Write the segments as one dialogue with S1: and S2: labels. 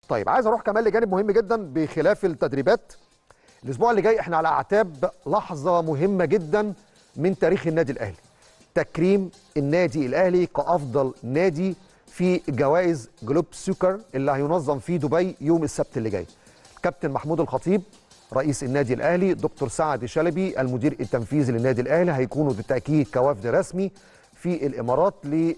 S1: طيب عايز اروح كمان لجانب مهم جدا بخلاف التدريبات الاسبوع اللي جاي احنا على اعتاب لحظه مهمه جدا من تاريخ النادي الاهلي تكريم النادي الاهلي كافضل نادي في جوائز جلوب سوكر اللي هينظم في دبي يوم السبت اللي جاي الكابتن محمود الخطيب رئيس النادي الاهلي دكتور سعد شلبي المدير التنفيذي للنادي الاهلي هيكونوا بالتاكيد كوفد رسمي في الامارات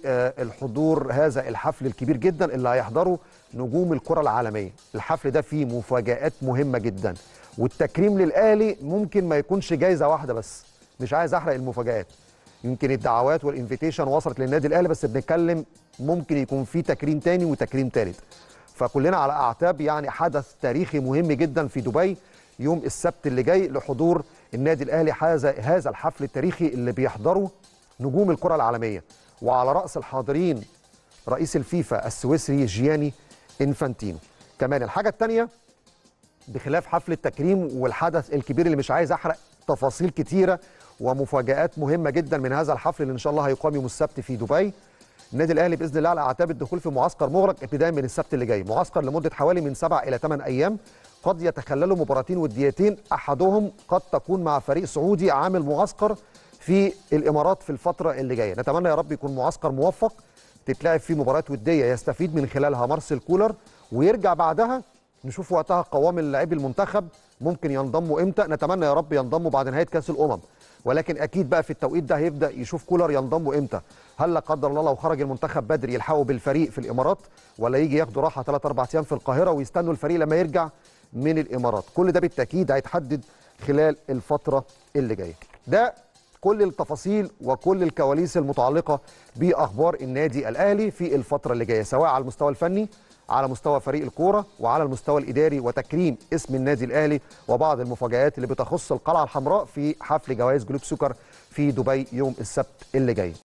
S1: للحضور هذا الحفل الكبير جدا اللي هيحضره نجوم الكره العالميه الحفل ده فيه مفاجات مهمه جدا والتكريم للاهلي ممكن ما يكونش جايزه واحده بس مش عايز احرق المفاجات يمكن الدعوات والانفيتيشن وصلت للنادي الاهلي بس بنتكلم ممكن يكون في تكريم تاني وتكريم تالت فكلنا على اعتاب يعني حدث تاريخي مهم جدا في دبي يوم السبت اللي جاي لحضور النادي الاهلي هذا هذا الحفل التاريخي اللي بيحضره نجوم الكره العالميه وعلى راس الحاضرين رئيس الفيفا السويسري جياني انفانتينو كمان الحاجه الثانيه بخلاف حفل التكريم والحدث الكبير اللي مش عايز احرق تفاصيل كتيره ومفاجات مهمه جدا من هذا الحفل اللي ان شاء الله هيقام يوم السبت في دبي النادي الاهلي باذن الله على اعتاب الدخول في معسكر مغلق ابتداء من السبت اللي جاي معسكر لمده حوالي من سبع الى ثمان ايام قد يتخللوا مباراتين وديتين احدهم قد تكون مع فريق سعودي عامل معسكر في الامارات في الفتره اللي جايه نتمنى يا رب يكون معسكر موفق تتلعب فيه مباريات وديه يستفيد من خلالها مارسيل كولر ويرجع بعدها نشوف وقتها قوام اللاعبي المنتخب ممكن ينضموا امتى نتمنى يا رب ينضموا بعد نهايه كاس الامم ولكن اكيد بقى في التوقيت ده هيبدا يشوف كولر ينضموا امتى هل لا قدر الله لو خرج المنتخب بدري يلحقوا بالفريق في الامارات ولا يجي ياخدوا راحه 3 4 ايام في القاهره ويستنوا الفريق لما يرجع من الامارات كل ده بالتاكيد هيتحدد خلال الفتره اللي جايه ده كل التفاصيل وكل الكواليس المتعلقه باخبار النادي الاهلي في الفتره اللي جايه سواء على المستوى الفني على مستوى فريق الكوره وعلى المستوى الاداري وتكريم اسم النادي الاهلي وبعض المفاجات اللي بتخص القلعه الحمراء في حفل جوائز جلوب سكر في دبي يوم السبت اللي جاي